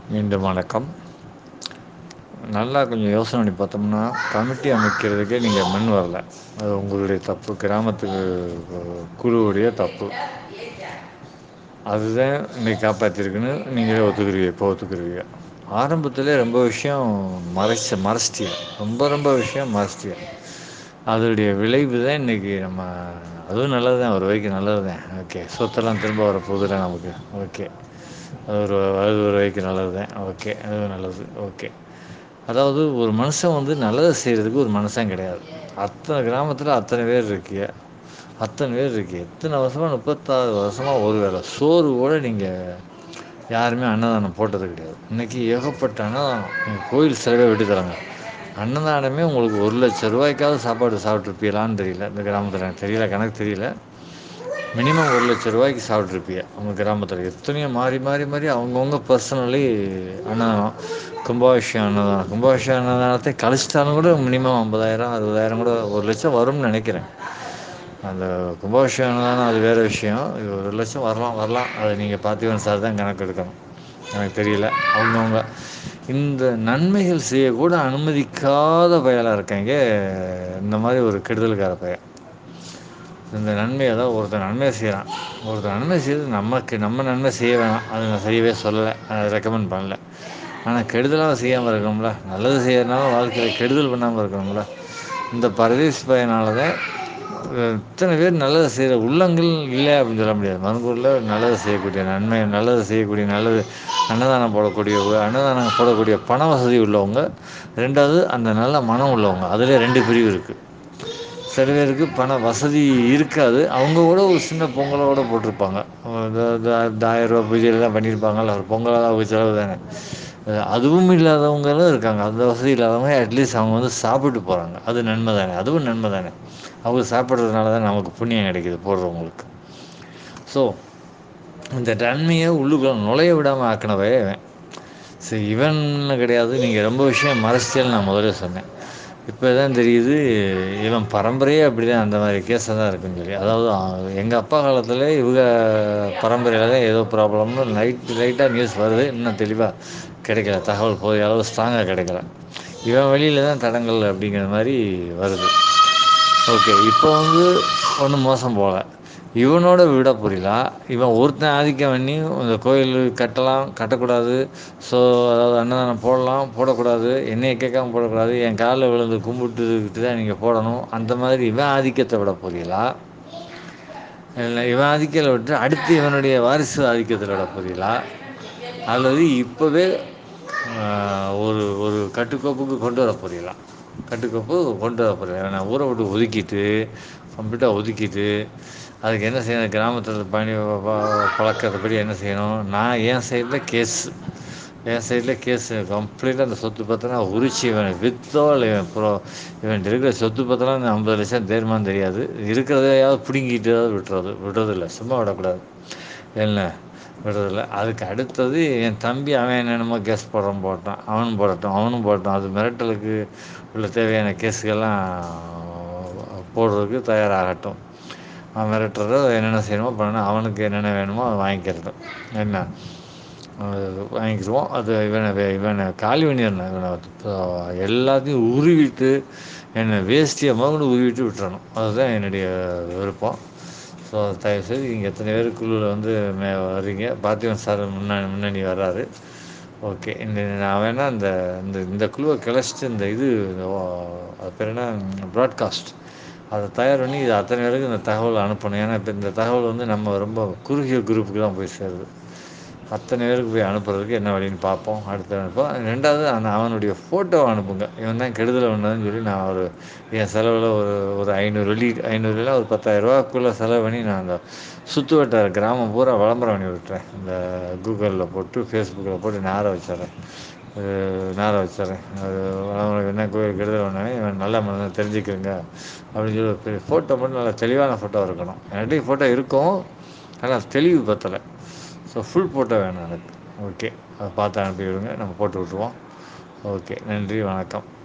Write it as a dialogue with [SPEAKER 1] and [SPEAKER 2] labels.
[SPEAKER 1] மீண்டும் வணக்கம் நல்லா கொஞ்சோ யோசன பண்ணி பாத்தோம்னா கமிட்டி அமைக்கிறதுக்கே நீங்க முன் வரல அது உங்களுடைய தப்பு கிராமத்துக்கு குழுவுடைய தப்பு அதுதா இன்னைக்கு காப்பாத்திருக்குன்னு நீங்களே ஒத்துக்குருவீங்க இப்போ ஒத்துக்குருவீங்க ஆரம்பத்துலே ரொம்ப விஷயோ மறைச்ச மறைச்சிட்டிங்க ரொம்ப ரொம்ப விஷயோ மறைச்சிட்டிங்க அதோடைய விளைவு தா இன்னைக்கு நம்ம அதுவு நல்லதுதா ஒரு வகைக்கு நல்லதுதா ஓகே சொத்தெல்லா திரும்ப வர போகுதுல நமக்கு ஓகே அது ஒரு அது ஒரு வகைக்கு நல்லதுதா ஓகே அதுவு நல்லது ஓகே அதாவது ஒரு மனுஷ வந்து நல்லது செய்யறதுக்கு ஒரு மனுஷ கெடையாது அத்தன கிராமத்துல அத்தன பேர் இருக்கீக அத்தன பேர் இருக்கீக எத்தன வருஷமா முப்பத்தாறு வருஷமா ஒரு வேள சோறு கூட நீங்க யாருமே அன்னதானோ போட்டது கெடையாது இன்னைக்கு ஏகப்பட்ட அன்னதானோ நீங்க கோயில் செலவே விட்டுத்தராங்க அன்னதானமே உங்களுக்கு ஒரு லட்ச ரூபாய்க்காவது சாப்பாடு சாப்ட்ருப்பீங்களான்னு தெரியல இந்த கிராமத்துல எனக்கு தெரியல கணக்கு தெரியல மினிமம் ஒரு லட்ச ரூபாய்க்கு சாப்ட்ருப்பீங்க உங்க கிராமத்துல எத்தனையோ மாறி மாறி மாறி அவங்கவுங்க பர்சனலி அன்னதானோ கும்பாபிஷேகோ அன்னதானோ கும்பாபிஷேகோ அன்னதானத்த கழிச்சிட்டாலு கூட மினிமம் ஐம்பதாயிரோ அறுபதாயிரோ கூட ஒரு லட்சோ வரும்னு நெனைக்கிறே அந்த கும்பாபிஷேகோ அன்னதானோ அது வேற விஷயோ இது ஒரு லட்சோ வரலா வரலா அத நீங்க பார்த்திபன் சார் தா கணக்கு எடுக்கணு எனக்கு தெரியல அவங்கவுங்க இந்த நன்மைகள் செய்யக்கூட அனுமதிக்காத பயலா இருக்காய்ங்க இந்த மாரி ஒரு கெடுதல்கார பய இந்த நன்மைய தா ஒருத்த நன்மைய செய்றா ஒருத்த நன்மை செய்றது நமக்கு நம்ம நன்ம செய்ய வேணா அத நா செய்யவே சொல்லல அத ரெக்கமெண்ட் பண்ல ஆனா கெடுதலா செய்யாம இருக்கணும்ல நல்லது செய்யறதுனால வாழ்க்கைல கெடுதல் பண்ணாம இருக்கணும்ல இந்த பரதேசி பயனாலதா இத்தன பேர் நல்லது செய்ற உள்ளங்கள் இல்ல அப்டின்னு சொல்ல முடியாது மனுசூர்ல நல்லது செய்யக்கூடிய நன்மை நல்லது செய்யக்கூடிய நல்லது அன்னதானம் போடக்கூடியவங்க அன்னதானம் போடக்கூடிய பண வசதி உள்ளவங்க ரெண்டாவது அந்த நல்ல மனோ உள்ளவங்க அதுலயே ரெண்டு பிரிவு இருக்கு சில பேருக்கு பண வசதி இருக்காது அவங்க கூட ஒரு சின்ன பொங்கலோட போட்ருப்பாங்க இந்த இந்த இந்த ஆயிரரூவா பூஜையெல்லா பண்ணியிருப்பாங்கல்ல ஒரு பொங்கலாவது அவங்க செலவு தான அதுவும் இல்லாதவங்களு இருக்காங்க அந்த வசதி இல்லாதவங்க அட்லீஸ்ட் அவங்க வந்து சாப்பிட்டு போறாங்க அது நன்ம தான அதுவு நன்ம தான அவங்க சாப்பிட்றதுனால தா நமக்கு புண்ணியோ கெடைக்குது போடுறவங்களுக்கு ஸோ இந்த தன்மைய உள்ளுக்குள்ள நுழைய விடாம ஆக்குனவே இவ சரி இவன்னு கெடையாது நீங்க ரொம்ப விஷயோ மறச்சிட்டேன்னு நா மொதலே சொன்னே இப்பதா தெரியுது இவ பரம்பரையே அப்டிதா அந்த மாரி கேஸா தா இருக்குன்னு சொல்லி அதாவது எங்க அப்பா காலத்திலே இவுக பரம்பரையில தா ஏதோ ப்ராப்ளம்னு லைட் லைட்டா நியூஸ் வருது இன்னு தெளிவா கெடைக்கல தகவல் போதிய அளவு ஸ்ட்ராங்கா கெடைக்கல இவ வழியில தா தடங்கல் அப்டிங்கிற மாரி வருது ஓகே இப்போ வந்து ஒண்ணு மோசோ போல இவனோட விட புரியலா இவ ஒருத்த ஆதிக்க பண்ணி இந்த கோயில் கட்டலா கட்டக்கூடாது ஸோ அதாவது அன்னதானோ போடலா போடக்கூடாது என்னைய கேட்காம போடக்கூடாது எ கால்ல விழுந்து கும்பிட்டு தா நீங்க போடணு அந்த மாரி இவ ஆதிக்கத்த விட போறீகளா இல்ல இவ ஆதிக்கல விட்டு அடுத்து இவனுடைய வாரிசு ஆதிக்கத்துல விட போறீகளா அல்லது இப்பவே ஆ ஒரு ஒரு கட்டுக்கோப்புக்கு கொண்டு வர போறீகளா கட்டுக்கோப்பு கொண்டு வர போறீகளா இவன ஊர விட்டு ஒதுக்கிட்டு கம்ப்ளீட்டா ஒதுக்கிட்டு அதுக்கு என்ன செய்யணு கிராமத்துல பணி பழக்கத்துப்படி என்ன செய்யணு நா ஏ சைட்ல கேஸு எ சைட்ல கேஸு கம்ப்ளீட்டா அந்த சொத்து பத்தல்லா உரிச்சு இவன வித்தோ இல்ல இவ ப்ரோ இவன்ட்ட இருக்கிற சொத்து பத்தெல்லா இந்த ஐம்பது லட்சோ தேருமான்னு தெரியாது இருக்கிறதையாவது பிடுங்கிட்டுயாவது விட்டுறது விடுறதில்ல சும்மா விடக்கூடாது என்ன விடுறதில்ல அதுக்கு அடுத்தது எ தம்பி அவ என்னென்னமோ கேஸ் போடுறா போட்டா அவனு போடட்டு அவனு போடட்டு அது மிரட்டலுக்கு உள்ள தேவையான கேஸுகள்லா போடுறதுக்கு தயாராகட்டு அவ மிரட்டுறதோ என்னென்ன செய்யணுமோ பண்ணு அவனுக்கு என்னென்ன வேணுமோ அத வாங்கிக்கிறட்டு என்ன அது வாங்கிக்கிருவோ அது இவன இவன காலி பண்ணிறனு இவன எல்லாத்தையு உருவிட்டு என்ன வேஷ்டிய மொதக்கொண்டு உருவிட்டு விட்டுறணு அதுதா என்னுடைய விருப்போ ஸோ தயவுசெய்து இங்க எத்தன பேர் குழுல வந்து மே வர்றீங்க பார்த்திபன் சார் முன்னா முன்னணி வர்றாரு ஓகே இந்த நா வேணா இந்த இந்த இந்த குழுவ கெழச்சிட்டு இந்த இது அது பேர் என்ன ப்ராட்காஸ்ட் அத தயார் பண்ணி இது அத்தன பேருக்கு இந்த தகவல் அனுப்பணு ஏன்னா இப்போ இந்த தகவல் வந்து நம்ம ரொம்ப குறுகிய குரூப்புக்கு தா போய் சேருது அத்தன பேருக்கு போய் அனுப்புறதுக்கு என்ன வழின்னு பாப்போ அடுத்து அனுப்ப ரெண்டாவது அந்த அவனுடைய ஃபோட்டோவ அனுப்புங்க இவன் தா கெடுதல் பண்ணதுன்னு சொல்லி நா ஒரு எ செலவுல ஒரு ஒரு ஐநூறு வெள்ளி ஐநூறு இல்ல ஒரு பத்தாயிரரூபாக்குள்ள செலவு பண்ணி நா அந்த சுத்து வட்டார கிராமம் பூரா வெளம்பரோ பண்ணி விட்டுறே இந்த கூகுள்ல போட்டு ஃபேஸ்புக்ல போட்டு நார வச்சிட்றே அது நார வச்சிட்றே அது என்ன கோயில் கெடுதல் பண்ணாங்க இவன் நல்ல மனிதன் தெரிஞ்சுக்கங்க அப்டின்னு சொல்லி ஒரு பெரிய ஃபோட்டோ மட்டு நல்லா தெளிவான ஃபோட்டோ இருக்கணு என்கிட்டயு ஃபோட்டோ இருக்கு ஆனா தெளிவு பத்தல ஸோ ஃபுல் போட்டோ வேணு எனக்கு ஓகே அத பாத்து அனுப்பி விடுங்க நம்ம போட்டு விட்ருவோ ஓகே நன்றி வணக்கம்